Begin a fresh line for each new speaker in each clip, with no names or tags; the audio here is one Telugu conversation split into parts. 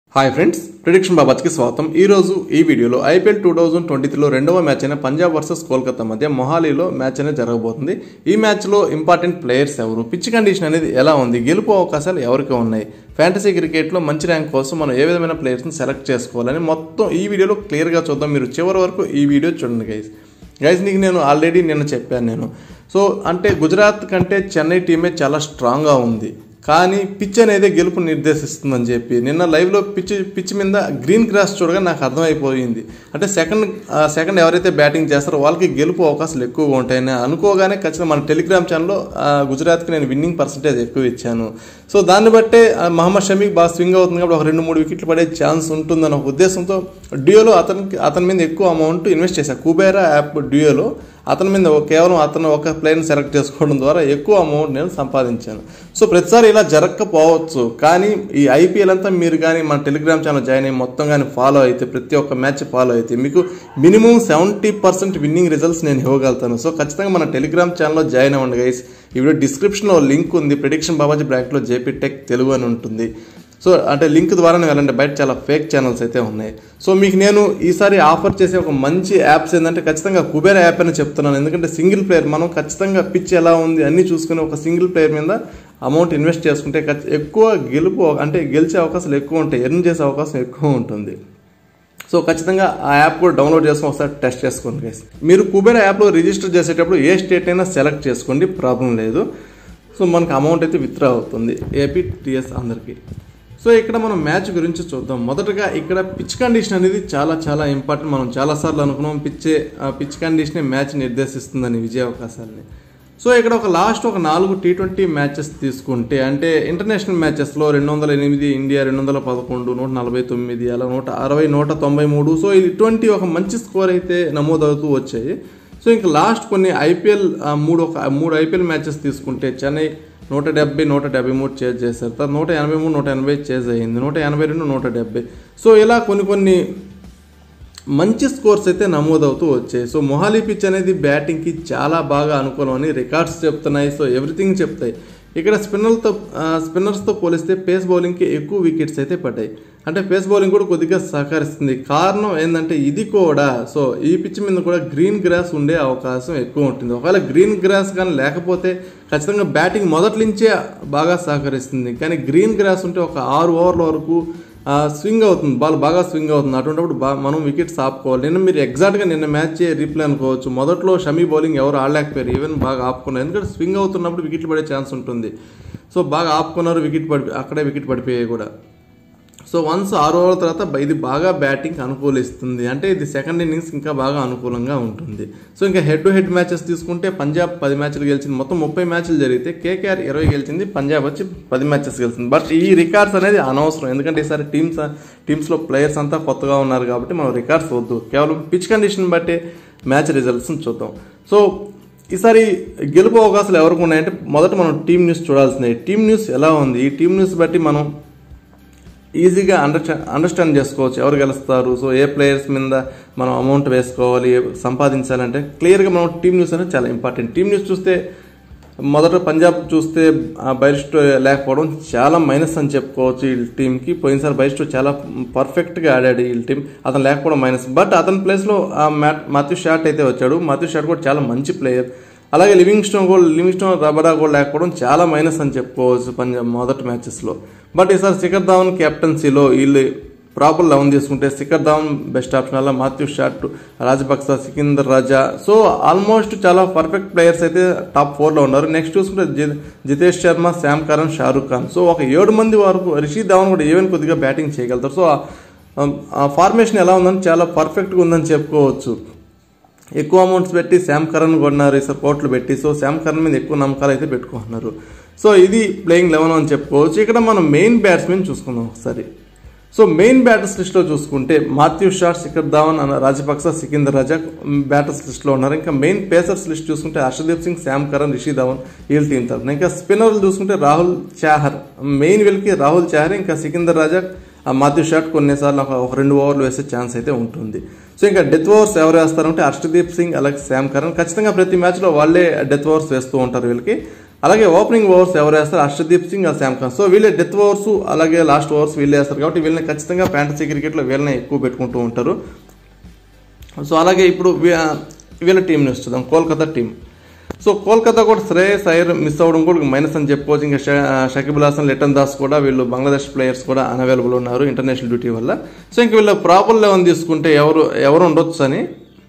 హాయ్ ఫ్రెండ్స్ ప్రిడిక్షన్ బాబాజ్కి స్వాగతం ఈ రోజు ఈ వీడియోలో ఐపీఎల్ టూ థౌజండ్ ట్వంటీ త్రీలో రెండవ మ్యాచ్ అయిన పంజాబ్ వర్సెస్ కోల్కతా మధ్య మొహాలీలో మ్యాచ్ అనేది జరగబోతుంది ఈ మ్యాచ్లో ఇంపార్టెంట్ ప్లేయర్స్ ఎవరు పిచ్ కండిషన్ అనేది ఎలా ఉంది గెలుపు అవకాశాలు ఎవరికి ఉన్నాయి ఫ్యాంటసీ క్రికెట్లో మంచి ర్యాంక్ కోసం మనం ఏ విధమైన ప్లేయర్స్ని సెలెక్ట్ చేసుకోవాలని మొత్తం ఈ వీడియోలో క్లియర్గా చూద్దాం మీరు చివరి వరకు ఈ వీడియో చూడండి గైస్ గైస్ నీకు నేను ఆల్రెడీ నిన్న చెప్పాను నేను సో అంటే గుజరాత్ కంటే చెన్నై టీమే చాలా స్ట్రాంగ్గా ఉంది కానీ పిచ్ అనేది గెలుపు నిర్దేశిస్తుందని చెప్పి నిన్న లైవ్లో పిచ్ పిచ్ మీద గ్రీన్ గ్రాస్ చూడగా నాకు అర్థమైపోయింది అంటే సెకండ్ సెకండ్ ఎవరైతే బ్యాటింగ్ చేస్తారో వాళ్ళకి గెలుపు అవకాశాలు ఎక్కువగా ఉంటాయని అనుకోగానే ఖచ్చితంగా మన టెలిగ్రామ్ ఛానల్లో ఆ, గుజరాత్కి నేను విన్నింగ్ పర్సంటేజ్ ఎక్కువ ఇచ్చాను సో దాన్ని బట్టే ఆ, మహమ్మద్ షమీకి బాగా స్వింగ్ అవుతుంది కాబట్టి ఒక రెండు మూడు వికెట్లు పడే ఛాన్స్ ఉంటుందన్న ఒక ఉద్దేశంతో డ్యూయోలో అతనికి అతని మీద ఎక్కువ అమౌంట్ ఇన్వెస్ట్ చేశాను కుబేరా యాప్ డ్యూయోలో అతని మీద కేవలం అతను ఒక ప్లేయర్ని సెలెక్ట్ చేసుకోవడం ద్వారా ఎక్కువ అమౌంట్ నేను సంపాదించాను సో ప్రతిసారి ఇలా జరగకపోవచ్చు కానీ ఈ ఐపీఎల్ అంతా మీరు కానీ మన టెలిగ్రామ్ ఛానల్ జాయిన్ అయ్యి మొత్తం కానీ ఫాలో అయితే ప్రతి ఒక్క మ్యాచ్ ఫాలో అయితే మీకు minimum seventy percent winning results నేను ఇవ్వగలుగుతాను సో ఖచ్చితంగా మన టెలిగ్రామ్ ఛానల్లో జాయిన్ అవ్వండి గైస్ ఈ వీడియో డిస్క్రిప్షన్లో లింక్ ఉంది ప్రిడిక్షన్ బాబాజీ బ్రాకెట్లో జేపీ టెక్ తెలుగు అని ఉంటుంది సో అంటే లింక్ ద్వారానే వెళ్ళండి బయట చాలా ఫేక్ ఛానల్స్ అయితే ఉన్నాయి సో మీకు నేను ఈసారి ఆఫర్ చేసే ఒక మంచి యాప్స్ ఏంటంటే ఖచ్చితంగా కుబేర యాప్ అని చెప్తున్నాను ఎందుకంటే సింగిల్ ప్లేయర్ మనం ఖచ్చితంగా పిచ్ ఎలా ఉంది అన్నీ చూసుకుని ఒక సింగిల్ ప్లేయర్ మీద అమౌంట్ ఇన్వెస్ట్ చేసుకుంటే ఖచ్చి- ఎక్కువ గెలుపు అంటే గెలిచే అవకాశాలు ఎక్కువ ఉంటాయి ఎర్న్ చేసే అవకాశం ఎక్కువ ఉంటుంది సో ఖచ్చితంగా ఆ యాప్ కూడా డౌన్లోడ్ చేసుకుని ఒకసారి టెస్ట్ చేసుకోండి గైస్ మీరు కుబేర యాప్లో రిజిస్టర్ చేసేటప్పుడు ఏ స్టేట్ అయినా సెలెక్ట్ చేసుకోండి ప్రాబ్లం లేదు సో మనకు అమౌంట్ అయితే విత్డ్రా అవుతుంది ఏపీ టిఎస్ అందరికీ సో ఇక్కడ మనం మ్యాచ్ గురించి చూద్దాం మొదటగా ఇక్కడ పిచ్ కండిషన్ అనేది చాలా చాలా ఇంపార్టెంట్ మనం చాలాసార్లు అనుకున్నాం పిచ్చే ఆ పిచ్ కండిషనే మ్యాచ్ నిర్దేశిస్తుందని విజయ అవకాశాలని సో ఇక్కడ ఒక లాస్ట్ ఒక నాలుగు టీ ట్వంటీ మ్యాచెస్ తీసుకుంటే అంటే ఇంటర్నేషనల్ మ్యాచెస్లో రెండు వందల ఎనిమిది ఇండియా రెండు వందల పదకొండు నూట నలభై తొమ్మిది అలా నూట అరవై నూట తొంభై మూడు సో ఇటువంటి ఒక మంచి స్కోర్ అయితే నమోదవుతూ వచ్చాయి సో ఇంకా లాస్ట్ కొన్ని ఐపీఎల్ మూడు ఒక మూడు ఐపీఎల్ మ్యాచెస్ తీసుకుంటే చెన్నై నూట డెబ్బై నూట డెబ్బై మూడు చేజ్ చేశారు తర్వాత నూట ఎనభై మూడు నూట ఎనభై చేజ్ అయ్యింది నూట ఎనభై రెండు నూట డెబ్బై సో ఇలా కొన్ని కొన్ని మంచి స్కోర్స్ అయితే నమోదవుతూ వచ్చాయి సో మొహాలీ పిచ్ అనేది బ్యాటింగ్కి చాలా బాగా అనుకూలం అని రికార్డ్స్ చెప్తున్నాయి సో ఎవ్రీథింగ్ చెప్తాయి ఇక్కడ స్పిన్నర్లతో స్పిన్నర్స్తో పోలిస్తే పేస్ బౌలింగ్కి ఎక్కువ వికెట్స్ అయితే పడ్డాయి అంటే పేస్ బౌలింగ్ కూడా కొద్దిగా సహకరిస్తుంది కారణం ఏంటంటే ఇది కూడా సో ఈ పిచ్ మీద కూడా గ్రీన్ గ్రాస్ ఉండే అవకాశం ఎక్కువ ఉంటుంది ఒకవేళ గ్రీన్ గ్రాస్ కానీ లేకపోతే ఖచ్చితంగా బ్యాటింగ్ మొదటి నుంచే బాగా సహకరిస్తుంది కానీ గ్రీన్ గ్రాస్ ఉంటే ఒక ఆరు ఓవర్ల వరకు ఆ, స్వింగ్ అవుతుంది బాల్ బాగా స్వింగ్ అవుతుంది అటువంటిప్పుడు బా మనం వికెట్స్ ఆపుకోవాలి నిన్న మీరు ఎగ్జాక్ట్గా నిన్న మ్యాచ్ రీప్లే అనుకోవచ్చు మొదట్లో షమీ బౌలింగ్ ఎవరు ఆడలేకపోయారు ఈవెన్ బాగా ఆపుకున్నారు ఎందుకంటే స్వింగ్ అవుతున్నప్పుడు వికెట్లు పడే ఛాన్స్ ఉంటుంది సో బాగా ఆపుకున్నారు వికెట్ పడి అక్కడే వికెట్ పడిపోయాయి కూడా సో వన్స్ ఆరు ఓవర్ల తర్వాత బ- ఇది బాగా బ్యాటింగ్ అనుకూలిస్తుంది అంటే ఇది సెకండ్ ఇన్నింగ్స్ ఇంకా బాగా అనుకూలంగా ఉంటుంది సో ఇంకా హెడ్ టు హెడ్ మ్యాచెస్ తీసుకుంటే పంజాబ్ పది మ్యాచ్లు గెలిచింది మొత్తం ముప్పై మ్యాచ్లు జరిగితే కేకేఆర్ ఇరవై గెలిచింది పంజాబ్ వచ్చి పది మ్యాచెస్ గెలిచింది బట్ ఈ రికార్డ్స్ అనేది అనవసరం ఎందుకంటే ఈసారి టీమ్స్ టీమ్స్లో ప్లేయర్స్ అంతా కొత్తగా ఉన్నారు కాబట్టి మనం రికార్డ్స్ వద్దు కేవలం పిచ్ కండిషన్ బట్టి మ్యాచ్ రిజల్ట్స్ని చూద్దాం సో ఈసారి గెలుపు అవకాశాలు ఎవరికి ఉన్నాయంటే మొదట మనం టీమ్ న్యూస్ చూడాల్సిందే టీమ్ న్యూస్ ఎలా ఉంది ఈ టీమ్ న్యూస్ బట్టి మనం ఈజీగా అండర్స్టాండ్ అండర్స్టాండ్ చేసుకోవచ్చు ఎవరు గెలుస్తారు సో ఏ ప్లేయర్స్ మీద మనం అమౌంట్ వేసుకోవాలి సంపాదించాలంటే క్లియర్గా మనం టీమ్ న్యూస్ అనేది చాలా ఇంపార్టెంట్ టీమ్ న్యూస్ చూస్తే మొదట పంజాబ్ చూస్తే బైరిస్టో లేకపోవడం చాలా మైనస్ అని చెప్పుకోవచ్చు ఈ టీంకి పోయినసారి బైరిస్టో చాలా పర్ఫెక్ట్గా ఆడాడు ఈ టీం అతను లేకపోవడం మైనస్ బట్ అతని ప్లేస్లో మాథ్యూ షాట్ అయితే వచ్చాడు మాథ్యూ షాట్ కూడా చాలా మంచి ప్లేయర్ అలాగే లివింగ్ స్టోన్ కూడా లివింగ్ స్టోన్ రబడా కూడా లేకపోవడం చాలా మైనస్ అని చెప్పుకోవచ్చు పంజాబ్ మొదటి మ్యాచెస్లో బట్ ఈసారి శిఖర్ ధావన్ కెప్టెన్సీలో వీళ్ళు ప్రాపర్ లెవెన్ తీసుకుంటే శిఖర్ ధావన్ బెస్ట్ ఆప్షన్ అలా Matthew Short Rajapaksa Sikandar Raza so almost చాలా పర్ఫెక్ట్ ప్లేయర్స్ అయితే టాప్ ఫోర్లో ఉన్నారు నెక్స్ట్ చూసుకుంటే జి- Jitesh Sharma Sam Curran Shahrukh Khan so ఒక ఏడు మంది వరకు రిషి ధావన్ కూడా ఈవెన్ కొద్దిగా బ్యాటింగ్ చేయగలుగుతారు సో ఆ- ఆ ఫార్మేషన్ ఎలా ఉందని చాలా పర్ఫెక్ట్గా ఉందని చెప్పుకోవచ్చు ఎక్కువ అమౌంట్స్ పెట్టి శామ్ కరణ్ కొన్నారు ఈసారి కోట్లు పెట్టి సో శామ్ కరణ్ మీద ఎక్కువ నమ్మకాలు అయితే పెట్టుకుంటున్నారు సో ఇది ప్లేయింగ్ లెవెన్ అని చెప్పుకోవచ్చు ఇక్కడ మనం మెయిన్ బ్యాట్స్మెన్ చూసుకుందాం ఒకసారి సో మెయిన్ బ్యాటర్స్ లిస్ట్లో చూసుకుంటే మాథ్యూ షాట్ శిఖర్ ధావన్ అన్న రాజపక్స సికిందర్ రజా బ్యాటర్స్ లిస్ట్లో ఉన్నారు ఇంకా మెయిన్ పేసర్స్ లిస్ట్ చూసుకుంటే హర్షదీప్ సింగ్ శామ్ కరణ్ రిషి ధావన్ వీళ్ళ టీం తరఫున ఇంకా స్పిన్నర్లు చూసుకుంటే రాహుల్ చాహర్ మెయిన్ వీళ్ళకి రాహుల్ చాహర్ ఇంకా సికిందర్ రాజా ఆ మాథ్యూ షాట్ కొన్నిసార్లు ఒక ఒక రెండు ఓవర్లు వేసే ఛాన్స్ అయితే ఉంటుంది సో ఇంకా డెత్ ఓవర్స్ ఎవరు వేస్తారంటే హర్షదీప్ సింగ్ అలాగే శామ్ కరణ్ ఖచ్చితంగా ప్రతి మ్యాచ్లో వాళ్ళే డెత్ ఓవర్స్ వేస్తూ ఉంటారు వీళ్ళకి అలాగే ఓపెనింగ్ ఓవర్స్ ఎవరు వేస్తారు హర్షదీప్ సింగ్ ఆ శామ్ ఖాన్ సో వీళ్ళే డెత్ ఓవర్స్ అలాగే లాస్ట్ ఓవర్స్ వీళ్ళు వేస్తారు కాబట్టి వీళ్ళని ఖచ్చితంగా ఫ్యాంటసీ క్రికెట్లో వీళ్ళని ఎక్కువ పెట్టుకుంటూ ఉంటారు సో అలాగే ఇప్పుడు వీ- వీళ్ళ టీం న్యూస్ చూద్దాం కోల్కతా టీం సో కోల్కతా కూడా శ్రేయస్ అయ్యర్ మిస్ అవ్వడం కూడా మైనస్ అని చెప్పుకోవచ్చు ఇంకా ష- షకీబుల్ హాసన్ లిటన్ దాస్ కూడా వీళ్ళు బంగ్లాదేశ్ ప్లేయర్స్ కూడా అన్అవైలబుల్ ఉన్నారు ఇంటర్నేషనల్ డ్యూటీ వల్ల సో ఇంక వీళ్ళ ప్రాపర్ లెవెన్ తీసుకుంటే ఎవరు ఎవరు ఉండొచ్చు అని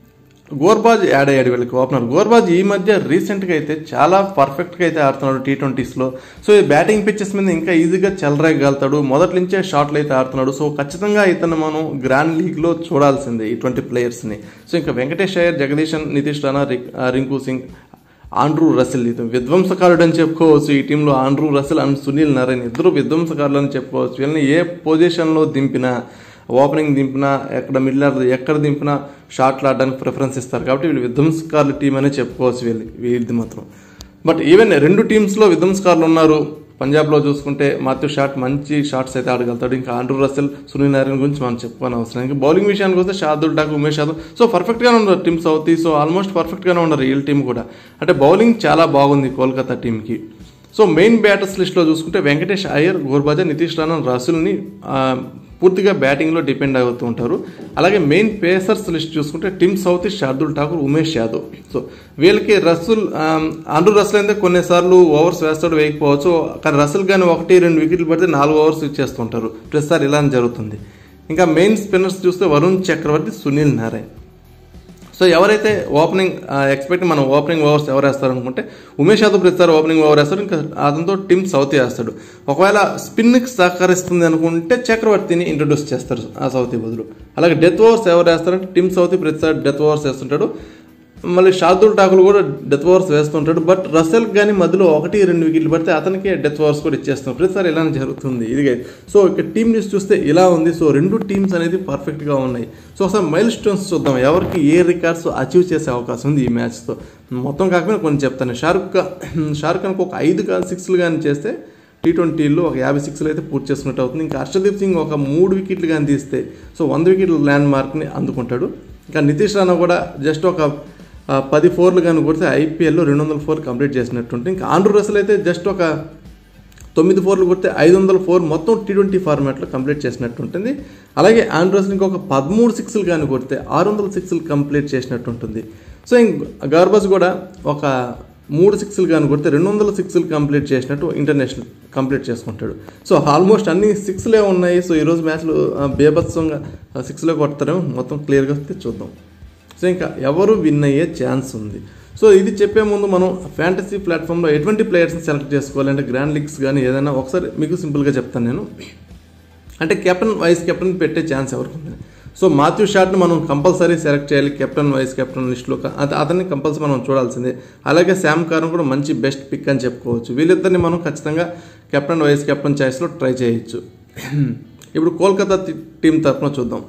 గోర్బాజ్ యాడ్ అయ్యాడు వీళ్ళకి ఓపెనర్ గోర్బాజ్ ఈ మధ్య రీసెంట్గా అయితే చాలా పర్ఫెక్ట్గా అయితే ఆడుతున్నాడు టీ ట్వంటీస్లో సో ఈ బ్యాటింగ్ పిచ్చెస్ మీద ఇంకా ఈజీగా చెలరేగలుగుతాడు మొదటి నుంచే షాట్లు అయితే ఆడుతున్నాడు సో ఖచ్చితంగా ఇతను మనం గ్రాండ్ లీగ్లో చూడాల్సిందే ఇటువంటి ప్లేయర్స్ని సో ఇంకా వెంకటేష్ అయ్యర్ జగదీశన్ నితీష్ రాణా రిక్- ఆ, రింకు సింగ్ ఆండ్రూ రసెల్ ఇతను విధ్వంసకారుడు అని చెప్పుకోవచ్చు ఈ టీంలో Andrew Russell and Sunil Narayan ఇద్దరు విధ్వంసకారులు అని చెప్పుకోవచ్చు వీళ్ళని ఏ పొజిషన్లో దింపినా ఓపెనింగ్ దింపినా ఎక్కడ మిడిల్ ఆర్డర్ ఎక్కడ దింపినా షాట్లు ఆడడానికి ప్రిఫరెన్స్ ఇస్తారు కాబట్టి వీళ్ళు విధ్వంసకారుల టీం అనే చెప్పుకోవచ్చు వీళ్ళు వీళ్ళది మాత్రం బట్ ఈవెన్ రెండు టీమ్స్లో విధ్వంసకారులు ఉన్నారు పంజాబ్లో చూసుకుంటే మాథ్యూ షాట్ మంచి షాట్స్ అయితే ఆడగలుగుతాడు ఇంకా ఆండ్రూ రసెల్ సునీల్ నారాయణ గురించి మనం చెప్పుకోని అవసరం ఇంకా బౌలింగ్ విషయానికి వస్తే షాదుల్ టాక్ ఉమేష్ యాదవ్ సో పర్ఫెక్ట్గానే ఉన్నారు టీమ్ సౌత్ సో ఆల్మోస్ట్ పర్ఫెక్ట్గానే ఉన్నారు వీళ్ళ టీం కూడా అంటే బౌలింగ్ చాలా బాగుంది కోల్కతా టీంకి సో మెయిన్ బ్యాటర్స్ లిస్ట్లో చూసుకుంటే వెంకటేష్ అయ్యర్ గోర్బాజా నితీష్ రాణా రసుల్ని ఆ, పూర్తిగా బ్యాటింగ్లో డిపెండ్ అవుతూ ఉంటారు అలాగే మెయిన్ పేసర్స్ లిస్ట్ చూసుకుంటే Tim Southee Shardul Thakur Umesh Yadav so వీళ్ళకి రసూల్ అండ్రూ రసల్ అయితే కొన్నిసార్లు ఓవర్స్ వేస్తాడు వేయకపోవచ్చు కానీ రసల్ కానీ ఒకటి రెండు వికెట్లు పడితే నాలుగు ఓవర్స్ ఇచ్చేస్తుంటారు ప్రతిసారి ఇలానే జరుగుతుంది ఇంకా మెయిన్ స్పిన్నర్స్ చూస్తే వరుణ్ చక్రవర్తి సునీల్ నారాయణ్ సో ఎవరైతే ఓపెనింగ్ ఎక్స్పెక్ట్ మనం ఓపెనింగ్ ఓవర్స్ ఎవరు వేస్తారు అనుకుంటే ఉమేష్ యాదవ్ ప్రతిసారి ఓపెనింగ్ ఓవర్ వేస్తాడు ఇంకా అతనితో టిమ్ సౌతీ వేస్తాడు ఒకవేళ స్పిన్కి సహకరిస్తుంది అనుకుంటే చక్రవర్తిని ఇంట్రొడ్యూస్ చేస్తారు ఆ సౌతీ బదులు అలాగే డెత్ ఓవర్స్ ఎవరు వేస్తారంటే టిమ్ సౌతీ ప్రతిసారి డెత్ ఓవర్స్ వేస్తుంటాడు మళ్ళీ షార్దుల్ ఠాకూర్ కూడా డెత్ ఓవర్స్ వేస్తుంటాడు బట్ రసెల్ కానీ మధ్యలో ఒకటి రెండు వికెట్లు పడితే అతనికి డెత్ ఓవర్స్ కూడా ఇచ్చేస్తాం ప్రతిసారి ఇలానే జరుగుతుంది ఇది సో ఇక టీమ్ న్యూస్ చూస్తే ఇలా ఉంది సో రెండు టీమ్స్ అనేది పర్ఫెక్ట్గా ఉన్నాయి సో ఒకసారి మైల్ స్టోన్స్ చూద్దాం ఎవరికి ఏ రికార్డ్స్ అచీవ్ చేసే అవకాశం ఉంది ఈ మ్యాచ్తో మొత్తం కాకపోయినా కొన్ని చెప్తాను షారుఖ్ ఖాన్ షారుఖ్ ఖాన్కి ఒక ఐదు కానీ సిక్స్లు కానీ చేస్తే టీ ట్వంటీలో ఒక యాభై సిక్స్లు అయితే పూర్తి చేసుకున్నట్టు అవుతుంది ఇంకా హర్షదీప్ సింగ్ ఒక మూడు వికెట్లు కానీ తీస్తే సో వంద వికెట్ల ల్యాండ్ మార్క్ని అందుకుంటాడు ఇంకా నితీష్ రాణా కూడా జస్ట్ ఒక ఆ, పది ఫోర్లు కానీ కొడితే ఐపీఎల్లో రెండు వందల ఫోర్ కంప్లీట్ చేసినట్టుంటే ఇంకా ఆండ్రూ రసల్ అయితే జస్ట్ ఒక తొమ్మిది ఫోర్లు కొడితే ఐదు వందల ఫోర్ మొత్తం టీ ట్వంటీ ఫార్మాట్లో కంప్లీట్ చేసినట్టు ఉంటుంది అలాగే ఆండ్రూస్ ఇంకొక పదమూడు సిక్స్లు కానీ కొడితే ఆరు వందల సిక్స్లు కంప్లీట్ చేసినట్టు ఉంటుంది సో ఇంక గార్బస్ కూడా ఒక మూడు సిక్స్లు కానీ కొడితే రెండు వందల సిక్స్లు కంప్లీట్ చేసినట్టు ఇంటర్నేషనల్ కంప్లీట్ చేసుకుంటాడు సో ఆల్మోస్ట్ అన్ని సిక్స్లే ఉన్నాయి సో ఈరోజు మ్యాచ్లు ఆ, బేభత్సంగా సిక్స్లే కొడతారేమో మొత్తం క్లియర్గా వస్తే చూద్దాం సో ఇంకా ఎవరు విన్ అయ్యే ఛాన్స్ ఉంది సో ఇది చెప్పే ముందు మనం ఫ్యాంటసీ ప్లాట్ఫామ్లో ఎటువంటి ప్లేయర్స్ని సెలెక్ట్ చేసుకోవాలి అంటే గ్రాండ్ లీగ్స్ కానీ ఏదైనా ఒకసారి మీకు సింపుల్గా చెప్తాను నేను అంటే కెప్టెన్ వైస్ కెప్టెన్ పెట్టే ఛాన్స్ ఎవరికి ఉంది సో మాథ్యూ షాట్ని మనం కంపల్సరీ సెలెక్ట్ చేయాలి కెప్టెన్ వైస్ కెప్టెన్ లిస్ట్లో అత- అతన్ని కంపల్సరీ మనం చూడాల్సిందే అలాగే శామ్ కారం కూడా మంచి బెస్ట్ పిక్ అని చెప్పుకోవచ్చు వీళ్ళిద్దరిని మనం ఖచ్చితంగా కెప్టెన్ వైస్ కెప్టెన్ చాయిస్లో ట్రై చేయొచ్చు ఇప్పుడు కోల్కతా టి- టీం తరఫున చూద్దాం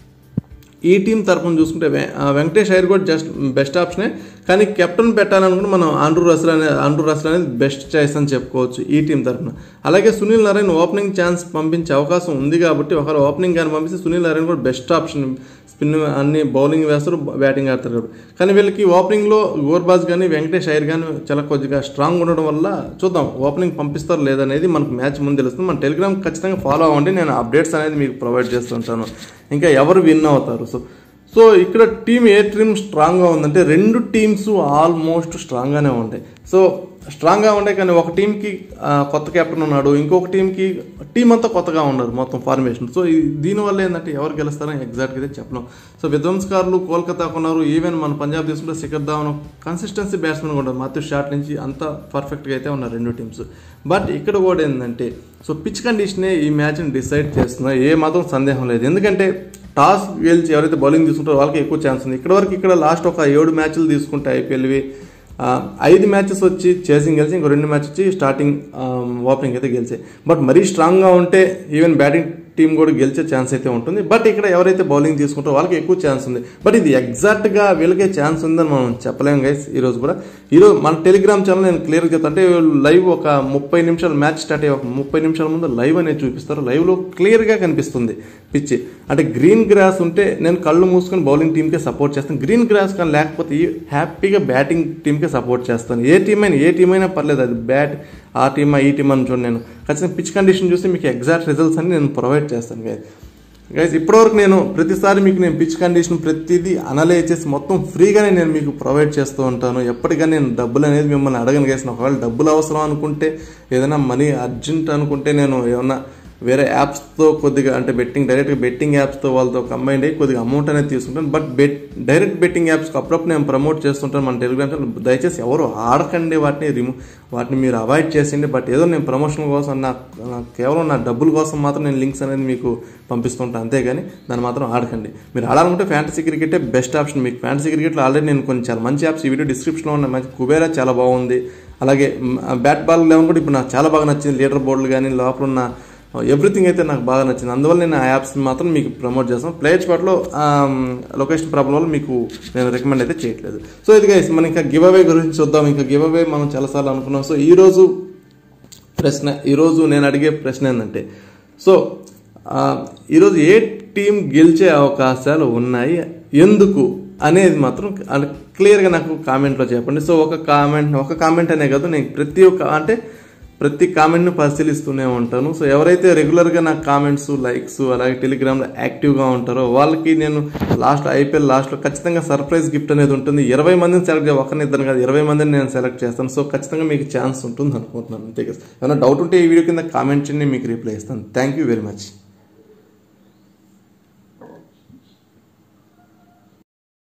ఈ టీం తరఫున చూసుకుంటే వె- ఆ వెంకటేష్ అయ్యర్ కూడా జస్ట్ బెస్ట్ ఆప్షనే కానీ కెప్టెన్ పెట్టాలనుకుంటే మనం ఆండ్రూ రసల్ అనే ఆండ్రూ రసల్ అనేది బెస్ట్ చాయిస్ అని చెప్పుకోవచ్చు ఈ టీం తరఫున అలాగే సునీల్ నారాయణ ఓపెనింగ్ ఛాన్స్ పంపించే అవకాశం ఉంది కాబట్టి ఒకవేళ ఓపెనింగ్ కానీ పంపిస్తే సునీల్ నారాయణ కూడా బెస్ట్ ఆప్షన్ స్పిన్ అన్ని బౌలింగ్ వేస్తారు బ్యాటింగ్ ఆడతారు కాబట్టి కానీ వీళ్ళకి ఓపెనింగ్లో గోర్బాజ్ కానీ వెంకటేష్ అయ్యర్ కానీ చాలా కొద్దిగా స్ట్రాంగ్ ఉండడం వల్ల చూద్దాం ఓపెనింగ్ పంపిస్తారు లేదనేది మనకు మ్యాచ్ ముందు తెలుస్తుంది మన టెలిగ్రామ్ ఖచ్చితంగా ఫాలో అవ్వండి నేను అప్డేట్స్ అనేది మీకు ప్రొవైడ్ చేస్తుంటాను ఇంకా ఎవరు విన్ అవుతారు సో సో ఇక్కడ టీం ఏ టీం స్ట్రాంగ్గా ఉందంటే రెండు టీమ్స్ ఆల్మోస్ట్ స్ట్రాంగ్గానే ఉంటాయి సో స్ట్రాంగ్గా ఉండే కానీ ఒక టీంకి ఆ, కొత్త కెప్టెన్ ఉన్నాడు ఇంకొక టీంకి టీం అంతా కొత్తగా ఉన్నారు మొత్తం ఫార్మేషన్ సో ఈ- దీనివల్ల ఏంటంటే ఎవరు గెలుస్తారని ఎగ్జాక్ట్గా అయితే చెప్పలేం సో విధ్వంసకారులు కోల్కతాకు ఉన్నారు ఈవెన్ మన పంజాబ్ తీసుకుంటే శిఖర్ ధావన్ కన్సిస్టెన్సీ బ్యాట్స్మెన్ కూడా మాథ్యూ షాట్ నుంచి అంతా పర్ఫెక్ట్గా అయితే ఉన్నారు రెండు టీమ్స్ బట్ ఇక్కడ కూడా ఏంటంటే సో పిచ్ కండిషనే ఈ మ్యాచ్ని డిసైడ్ చేస్తున్నా ఏ మాత్రం సందేహం లేదు ఎందుకంటే టాస్ గెలిచి ఎవరైతే బౌలింగ్ తీసుకుంటారో వాళ్ళకి ఎక్కువ ఛాన్స్ ఉంది ఇక్కడ వరకు ఇక్కడ లాస్ట్ ఒక ఏడు మ్యాచ్లు తీసుకుంటే ఐపీఎల్వి ఆ, ఐదు మ్యాచెస్ వచ్చి చేసింగ్ గెలిచి ఇంకో రెండు మ్యాచ్ వచ్చి స్టార్టింగ్ ఓపెనింగ్ అయితే గెలిచాయి బట్ మరీ స్ట్రాంగ్గా ఉంటే ఈవెన్ బ్యాటింగ్ టీం కూడా గెలిచే ఛాన్స్ అయితే ఉంటుంది బట్ ఇక్కడ ఎవరైతే బౌలింగ్ తీసుకుంటారో వాళ్ళకి ఎక్కువ ఛాన్స్ ఉంది బట్ ఇది ఎగ్జాక్ట్గా వీళ్ళకే ఛాన్స్ ఉందని మనం చెప్పలేం గైస్ ఈరోజు కూడా ఈరోజు మన టెలిగ్రామ్ ఛానల్ నేను క్లియర్గా చెప్తాను అంటే లైవ్ ఒక ముప్పై నిమిషాలు మ్యాచ్ స్టార్ట్ అయ్యే ఒక ముప్పై నిమిషాల ముందు లైవ్ అనేది చూపిస్తారు లైవ్లో క్లియర్గా కనిపిస్తుంది పిచ్చి అంటే గ్రీన్ గ్రాస్ ఉంటే నేను కళ్ళు మూసుకొని బౌలింగ్ టీంకే సపోర్ట్ చేస్తాను గ్రీన్ గ్రాస్ కానీ లేకపోతే ఈ హ్యాపీగా బ్యాటింగ్ టీంకే సపోర్ట్ చేస్తాను ఏ టీం అయినా ఏ టీం అయినా పర్లేదు అది బ్యాట్ ఆ టీమా ఈ టీం అని చూడండి నేను ఖచ్చితంగా పిచ్ కండిషన్ చూసి మీకు ఎగ్జాక్ట్ రిజల్ట్స్ అని నేను ప్రొవైడ్ చేస్తాను గైస్ గైస్ ఇప్పటివరకు నేను ప్రతిసారి మీకు నేను పిచ్ కండిషన్ ప్రతిదీ అనలైజ్ చేసి మొత్తం ఫ్రీగానే నేను మీకు ప్రొవైడ్ చేస్తూ ఉంటాను ఎప్పటికైనా నేను డబ్బులు అనేది మిమ్మల్ని అడగను గైస్ ఒకవేళ డబ్బులు అవసరం అనుకుంటే ఏదైనా మనీ అర్జెంట్ అనుకుంటే నేను ఏమన్నా వేరే యాప్స్తో కొద్దిగా అంటే బెట్టింగ్ డైరెక్ట్గా బెట్టింగ్ యాప్స్తో వాళ్ళతో కంబైండ్ అయ్యి కొద్దిగా అమౌంట్ అనేది తీసుకుంటాను బట్ బెట్ డైరెక్ట్ బెట్టింగ్ యాప్స్కి అప్పుడప్పుడు నేను ప్రమోట్ చేస్తుంటాను మన టెలిగ్రామ్ ఛానల్ దయచేసి ఎవరు ఆడకండి వాటిని రిమూవ్ వాటిని మీరు అవాయిడ్ చేసిండి బట్ ఏదో నేను ప్రమోషన్ కోసం నా నా కేవలం నా డబ్బుల కోసం మాత్రం నేను లింక్స్ అనేది మీకు పంపిస్తుంటాను అంతేగాని దాన్ని మాత్రం ఆడకండి మీరు ఆడాలనుకుంటే ఫ్యాంటసీ క్రికెటే బెస్ట్ ఆప్షన్ మీకు ఫ్యాంటసీ క్రికెట్లో ఆల్రెడీ నేను కొన్ని చాలా మంచి యాప్స్ ఈ వీడియో డిస్క్రిప్షన్లో ఉన్న మంచి కుబేరా చాలా బాగుంది అలాగే బ్యాట్ బాల్ లెవెన్ కూడా ఇప్పుడు నాకు చాలా బాగా నచ్చింది లీడర్ బోర్డులు కానీ లోపల ఉన్న ఎవ్రీథింగ్ అయితే నాకు బాగా నచ్చింది అందువల్ల నేను ఆ యాప్స్ మాత్రం మీకు ప్రమోట్ చేస్తాను ప్లేయర్ స్పాట్లో లొకేషన్ ప్రాబ్లం వల్ల మీకు నేను రికమెండ్ అయితే చేయట్లేదు సో ఇది గైస్ మనం ఇంకా గివ్ అవే గురించి చూద్దాం ఇంకా గివ్ అవే మనం చాలాసార్లు అనుకున్నాం సో ఈరోజు ప్రశ్న ఈరోజు నేను అడిగే ప్రశ్న ఏంటంటే సో ఆ, ఈరోజు ఏ టీం గెలిచే అవకాశాలు ఉన్నాయి ఎందుకు అనేది మాత్రం అంటే క్లియర్గా నాకు కామెంట్లో చెప్పండి సో ఒక కామెంట్ ఒక కామెంట్ అనే కాదు నేను ప్రతి ఒక్క అంటే ప్రతి కామెంట్ను పరిశీలిస్తూనే ఉంటాను సో ఎవరైతే రెగ్యులర్గా నాకు కామెంట్స్ లైక్స్ అలాగే టెలిగ్రామ్లో యాక్టివ్గా ఉంటారో వాళ్ళకి నేను లాస్ట్ ఐపీఎల్ లాస్ట్లో ఖచ్చితంగా సర్ప్రైజ్ గిఫ్ట్ అనేది ఉంటుంది ఇరవై మందిని సెలెక్ట్ చేయ ఒకరిని ఇద్దరు కాదు ఇరవై మందిని నేను సెలెక్ట్ చేస్తాను సో ఖచ్చితంగా మీకు ఛాన్స్ ఉంటుంది అనుకుంటున్నాను అంతే కదా ఏమైనా డౌట్ ఉంటే ఈ వీడియో కింద కామెంట్ చేయండి మీకు రిప్లై ఇస్తాను థ్యాంక్ యూ వెరీ మచ్